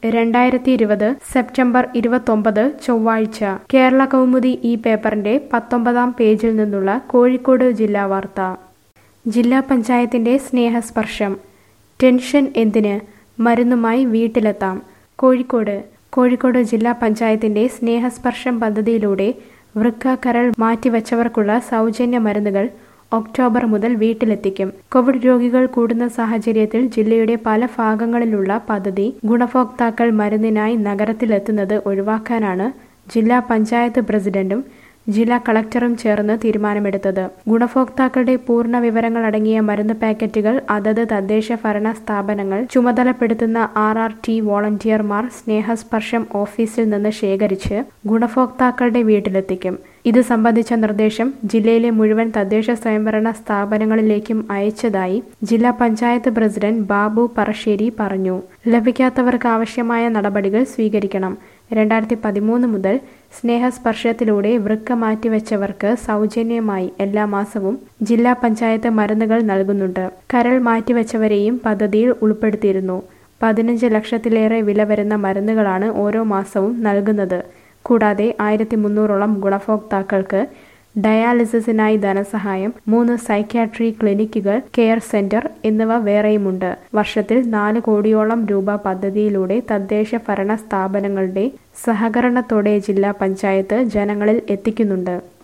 രണ്ടായിരത്തി ഇരുപത് സെപ്റ്റംബർ ഇരുപത്തൊമ്പത് ചൊവ്വാഴ്ച കേരള കൗമുദി ഈ പേപ്പറിന്റെ പത്തൊമ്പതാം പേജിൽ നിന്നുള്ള കോഴിക്കോട് ജില്ലാ വാർത്ത ജില്ലാ പഞ്ചായത്തിന്റെ സ്നേഹസ്പർശം ടെൻഷൻ എന്തിന് മരുന്നുമായി വീട്ടിലെത്താം കോഴിക്കോട് കോഴിക്കോട് ജില്ലാ പഞ്ചായത്തിന്റെ സ്നേഹസ്പർശം പദ്ധതിയിലൂടെ വൃക്ക കരൾ മാറ്റിവെച്ചവർക്കുള്ള സൗജന്യ മരുന്നുകൾ ഒക്ടോബർ മുതൽ വീട്ടിലെത്തിക്കും കോവിഡ് രോഗികൾ കൂടുന്ന സാഹചര്യത്തിൽ ജില്ലയുടെ പല ഭാഗങ്ങളിലുള്ള പദ്ധതി ഗുണഭോക്താക്കൾ മരുന്നിനായി നഗരത്തിലെത്തുന്നത് ഒഴിവാക്കാനാണ് ജില്ലാ പഞ്ചായത്ത് പ്രസിഡന്റും ജില്ലാ കളക്ടറും ചേർന്ന് തീരുമാനമെടുത്തത് ഗുണഭോക്താക്കളുടെ പൂർണ്ണ വിവരങ്ങൾ അടങ്ങിയ മരുന്ന് പാക്കറ്റുകൾ അതത് തദ്ദേശ ഭരണ സ്ഥാപനങ്ങൾ ചുമതലപ്പെടുത്തുന്ന ആർ ആർ ടി വോളണ്ടിയർമാർ സ്നേഹസ്പർശം ഓഫീസിൽ നിന്ന് ശേഖരിച്ച് ഗുണഭോക്താക്കളുടെ വീട്ടിലെത്തിക്കും ഇത് സംബന്ധിച്ച നിർദ്ദേശം ജില്ലയിലെ മുഴുവൻ തദ്ദേശ സ്വയംഭരണ സ്ഥാപനങ്ങളിലേക്കും അയച്ചതായി ജില്ലാ പഞ്ചായത്ത് പ്രസിഡന്റ് ബാബു പറശ്ശേരി പറഞ്ഞു ലഭിക്കാത്തവർക്ക് ആവശ്യമായ നടപടികൾ സ്വീകരിക്കണം രണ്ടായിരത്തി പതിമൂന്ന് മുതൽ സ്നേഹസ്പർശത്തിലൂടെ വൃക്ക മാറ്റിവെച്ചവർക്ക് സൗജന്യമായി എല്ലാ മാസവും ജില്ലാ പഞ്ചായത്ത് മരുന്നുകൾ നൽകുന്നുണ്ട് കരൾ മാറ്റിവെച്ചവരെയും പദ്ധതിയിൽ ഉൾപ്പെടുത്തിയിരുന്നു പതിനഞ്ച് ലക്ഷത്തിലേറെ വില വരുന്ന മരുന്നുകളാണ് ഓരോ മാസവും നൽകുന്നത് കൂടാതെ ആയിരത്തി മുന്നൂറോളം ഗുണഭോക്താക്കൾക്ക് ഡയാലിസിസിനായി ധനസഹായം മൂന്ന് സൈക്യാട്രി ക്ലിനിക്കുകൾ കെയർ സെന്റർ എന്നിവ വേറെയുമുണ്ട് വർഷത്തിൽ നാല് കോടിയോളം രൂപ പദ്ധതിയിലൂടെ തദ്ദേശ ഭരണ സ്ഥാപനങ്ങളുടെ സഹകരണത്തോടെ ജില്ലാ പഞ്ചായത്ത് ജനങ്ങളിൽ എത്തിക്കുന്നുണ്ട്